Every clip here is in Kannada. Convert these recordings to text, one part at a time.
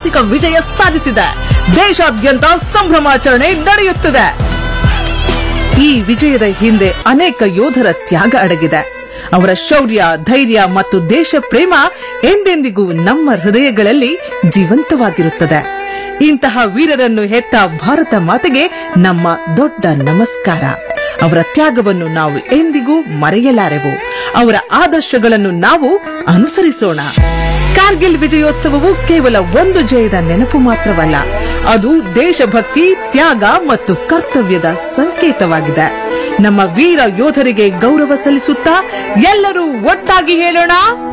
ಐತಿಹಾಸಿಕ ವಿಜಯ ಸಾಧಿಸಿದೆ ದೇಶಾದ್ಯಂತ ಸಂಭ್ರಮಾಚರಣೆ ನಡೆಯುತ್ತಿದೆ ಈ ವಿಜಯದ ಹಿಂದೆ ಅನೇಕ ಯೋಧರ ತ್ಯಾಗ ಅಡಗಿದೆ ಅವರ ಶೌರ್ಯ ಧೈರ್ಯ ಮತ್ತು ದೇಶ ಪ್ರೇಮ ಎಂದೆಂದಿಗೂ ನಮ್ಮ ಹೃದಯಗಳಲ್ಲಿ ಜೀವಂತವಾಗಿರುತ್ತದೆ ಇಂತಹ ವೀರರನ್ನು ಹೆತ್ತ ಭಾರತ ಮಾತೆಗೆ ನಮ್ಮ ದೊಡ್ಡ ನಮಸ್ಕಾರ ಅವರ ತ್ಯಾಗವನ್ನು ನಾವು ಎಂದಿಗೂ ಮರೆಯಲಾರೆವು ಅವರ ಆದರ್ಶಗಳನ್ನು ನಾವು ಅನುಸರಿಸೋಣ ಕಾರ್ಗಿಲ್ ವಿಜಯೋತ್ಸವವು ಕೇವಲ ಒಂದು ಜಯದ ನೆನಪು ಮಾತ್ರವಲ್ಲ ಅದು ದೇಶಭಕ್ತಿ ತ್ಯಾಗ ಮತ್ತು ಕರ್ತವ್ಯದ ಸಂಕೇತವಾಗಿದೆ ನಮ್ಮ ವೀರ ಯೋಧರಿಗೆ ಗೌರವ ಸಲ್ಲಿಸುತ್ತಾ ಎಲ್ಲರೂ ಒಟ್ಟಾಗಿ ಹೇಳೋಣ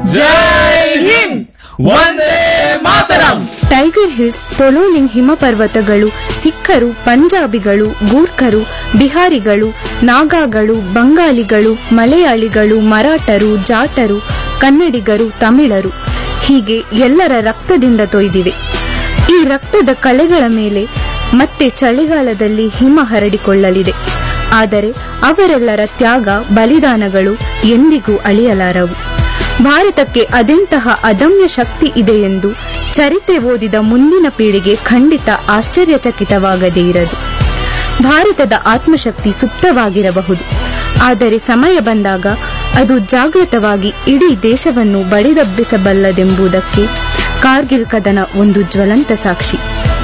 ಜೈ ಹಿಂದ್ ವಂದೇ ಮಾತರಂ ಟೈಗರ್ ಹಿಲ್ಸ್ ತೊಲೋಲಿಂಗ್ ಹಿಮಪರ್ವತಗಳು ಸಿಖ್ಖರು ಪಂಜಾಬಿಗಳು ಗೂರ್ಖರು ಬಿಹಾರಿಗಳು ನಾಗಾಗಳು ಬಂಗಾಲಿಗಳು ಮಲಯಾಳಿಗಳು ಮರಾಠರು ಜಾಟರು ಕನ್ನಡಿಗರು ತಮಿಳರು ಹೀಗೆ ಎಲ್ಲರ ರಕ್ತದಿಂದ ತೊಯ್ದಿವೆ ಈ ರಕ್ತದ ಕಲೆಗಳ ಮೇಲೆ ಮತ್ತೆ ಚಳಿಗಾಲದಲ್ಲಿ ಹಿಮ ಹರಡಿಕೊಳ್ಳಲಿದೆ ಆದರೆ ಅವರೆಲ್ಲರ ತ್ಯಾಗ ಬಲಿದಾನಗಳು ಎಂದಿಗೂ ಅಳಿಯಲಾರವು ಭಾರತಕ್ಕೆ ಅದೆಂತಹ ಅದಮ್ಯ ಶಕ್ತಿ ಇದೆ ಎಂದು ಚರಿತ್ರೆ ಓದಿದ ಮುಂದಿನ ಪೀಳಿಗೆ ಖಂಡಿತ ಆಶ್ಚರ್ಯಚಕಿತವಾಗದೇ ಇರದು ಭಾರತದ ಆತ್ಮಶಕ್ತಿ ಸುಪ್ತವಾಗಿರಬಹುದು ಆದರೆ ಸಮಯ ಬಂದಾಗ ಅದು ಜಾಗೃತವಾಗಿ ಇಡೀ ದೇಶವನ್ನು ಬಡಿದಬ್ಬಿಸಬಲ್ಲದೆಂಬುದಕ್ಕೆ ಕಾರ್ಗಿಲ್ ಕದನ ಒಂದು ಜ್ವಲಂತ ಸಾಕ್ಷಿ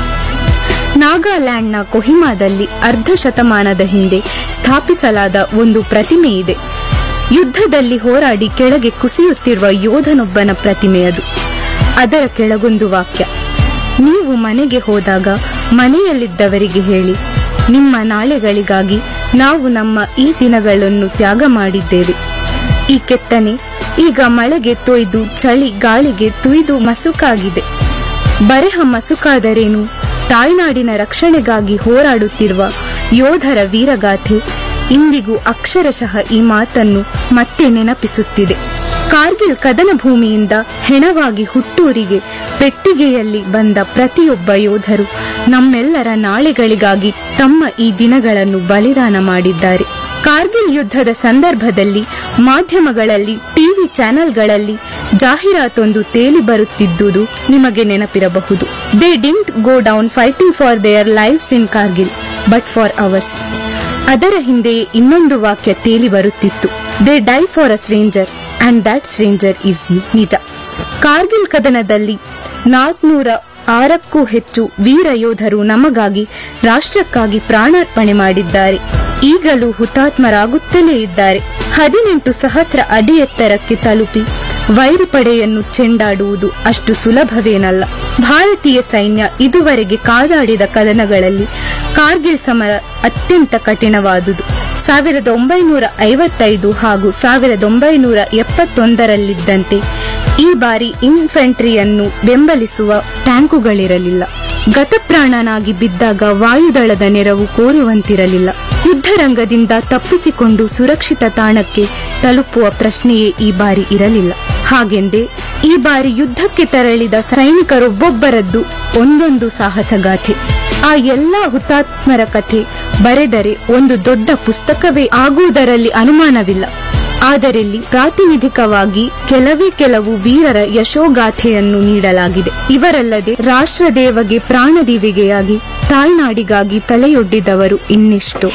ನಾಗಾಲ್ಯಾಂಡ್ನ ಕೊಹಿಮಾದಲ್ಲಿ ಅರ್ಧ ಶತಮಾನದ ಹಿಂದೆ ಸ್ಥಾಪಿಸಲಾದ ಒಂದು ಪ್ರತಿಮೆ ಇದೆ ಯುದ್ಧದಲ್ಲಿ ಹೋರಾಡಿ ಕೆಳಗೆ ಕುಸಿಯುತ್ತಿರುವ ಯೋಧನೊಬ್ಬನ ಪ್ರತಿಮೆ ಅದು ಅದರ ಕೆಳಗೊಂದು ವಾಕ್ಯ ನೀವು ಮನೆಗೆ ಹೋದಾಗ ಮನೆಯಲ್ಲಿದ್ದವರಿಗೆ ಹೇಳಿ ನಿಮ್ಮ ನಾಳೆಗಳಿಗಾಗಿ ನಾವು ನಮ್ಮ ಈ ದಿನಗಳನ್ನು ತ್ಯಾಗ ಮಾಡಿದ್ದೇವೆ ಈ ಕೆತ್ತನೆ ಈಗ ಮಳೆಗೆ ತೊಯ್ದು ಚಳಿ ಗಾಳಿಗೆ ತುಯ್ದು ಮಸುಕಾಗಿದೆ ಬರೆಹ ಮಸುಕಾದರೇನು ತಾಯ್ನಾಡಿನ ರಕ್ಷಣೆಗಾಗಿ ಹೋರಾಡುತ್ತಿರುವ ಯೋಧರ ವೀರಗಾಥೆ ಇಂದಿಗೂ ಅಕ್ಷರಶಃ ಈ ಮಾತನ್ನು ಮತ್ತೆ ನೆನಪಿಸುತ್ತಿದೆ ಕಾರ್ಗಿಲ್ ಕದನ ಭೂಮಿಯಿಂದ ಹೆಣವಾಗಿ ಹುಟ್ಟೂರಿಗೆ ಪೆಟ್ಟಿಗೆಯಲ್ಲಿ ಬಂದ ಪ್ರತಿಯೊಬ್ಬ ಯೋಧರು ನಮ್ಮೆಲ್ಲರ ನಾಳೆಗಳಿಗಾಗಿ ತಮ್ಮ ಈ ದಿನಗಳನ್ನು ಬಲಿದಾನ ಮಾಡಿದ್ದಾರೆ ಕಾರ್ಗಿಲ್ ಯುದ್ಧದ ಸಂದರ್ಭದಲ್ಲಿ ಮಾಧ್ಯಮಗಳಲ್ಲಿ ಟಿವಿ ಚಾನೆಲ್ಗಳಲ್ಲಿ ಜಾಹೀರಾತೊಂದು ತೇಲಿ ಬರುತ್ತಿದ್ದುದು ನಿಮಗೆ ನೆನಪಿರಬಹುದು they didn't go down fighting for their lives in Kargil but for ours ಅದರ ಹಿಂದೆಯೇ ಇನ್ನೊಂದು ವಾಕ್ಯ ತೇಲಿ ಬರುತ್ತಿತ್ತು they die for a stranger and that stranger is you ನಿಜ ಕಾರ್ಗಿಲ್ ಕದನದಲ್ಲಿ ನಾಲ್ಕುನೂರ ಆರಕ್ಕೂ ಹೆಚ್ಚು ವೀರ ಯೋಧರು ನಮಗಾಗಿ ರಾಷ್ಟ್ರಕ್ಕಾಗಿ ಪ್ರಾಣಾರ್ಪಣೆ ಮಾಡಿದ್ದಾರೆ ಈಗಲೂ ಹುತಾತ್ಮರಾಗುತ್ತಲೇ ಇದ್ದಾರೆ ಹದಿನೆಂಟು ಸಹಸ್ರ ಅಡಿ ಎತ್ತರಕ್ಕೆ ತಲುಪಿ ವೈರಿ ಪಡೆಯನ್ನು ಚೆಂಡಾಡುವುದು ಅಷ್ಟು ಸುಲಭವೇನಲ್ಲ ಭಾರತೀಯ ಸೈನ್ಯ ಇದುವರೆಗೆ ಕಾದಾಡಿದ ಕದನಗಳಲ್ಲಿ ಕಾರ್ಗಿಲ್ ಸಮರ ಅತ್ಯಂತ ಕಠಿಣವಾದುದು ಸಾವಿರದ ಒಂಬೈನೂರ ಐವತ್ತೈದು ಹಾಗೂ ಸಾವಿರದ ಒಂಬೈನೂರ ಎಪ್ಪತ್ತೊಂದರಲ್ಲಿದ್ದಂತೆ ಈ ಬಾರಿ ಇನ್ಫೆಂಟ್ರಿಯನ್ನು ಬೆಂಬಲಿಸುವ ಟ್ಯಾಂಕುಗಳಿರಲಿಲ್ಲ ಗತಪ್ರಾಣನಾಗಿ ಬಿದ್ದಾಗ ವಾಯುದಳದ ನೆರವು ಕೋರುವಂತಿರಲಿಲ್ಲ ಯುದ್ಧರಂಗದಿಂದ ತಪ್ಪಿಸಿಕೊಂಡು ಸುರಕ್ಷಿತ ತಾಣಕ್ಕೆ ತಲುಪುವ ಪ್ರಶ್ನೆಯೇ ಈ ಬಾರಿ ಇರಲಿಲ್ಲ ಹಾಗೆಂದೇ ಈ ಬಾರಿ ಯುದ್ಧಕ್ಕೆ ತೆರಳಿದ ಸೈನಿಕರೊಬ್ಬೊಬ್ಬರದ್ದು ಒಂದೊಂದು ಸಾಹಸಗಾಥೆ ಆ ಎಲ್ಲಾ ಹುತಾತ್ಮರ ಕಥೆ ಬರೆದರೆ ಒಂದು ದೊಡ್ಡ ಪುಸ್ತಕವೇ ಆಗುವುದರಲ್ಲಿ ಅನುಮಾನವಿಲ್ಲ ಆದರಿಲ್ಲಿ ಪ್ರಾತಿನಿಧಿಕವಾಗಿ ಕೆಲವೇ ಕೆಲವು ವೀರರ ಯಶೋಗಾಥೆಯನ್ನು ನೀಡಲಾಗಿದೆ ಇವರಲ್ಲದೆ ರಾಷ್ಟ್ರದೇವಗೆ ಪ್ರಾಣದೀವಿಗೆಯಾಗಿ ತಾಯ್ನಾಡಿಗಾಗಿ ತಲೆಯೊಡ್ಡಿದವರು ಇನ್ನೆಷ್ಟು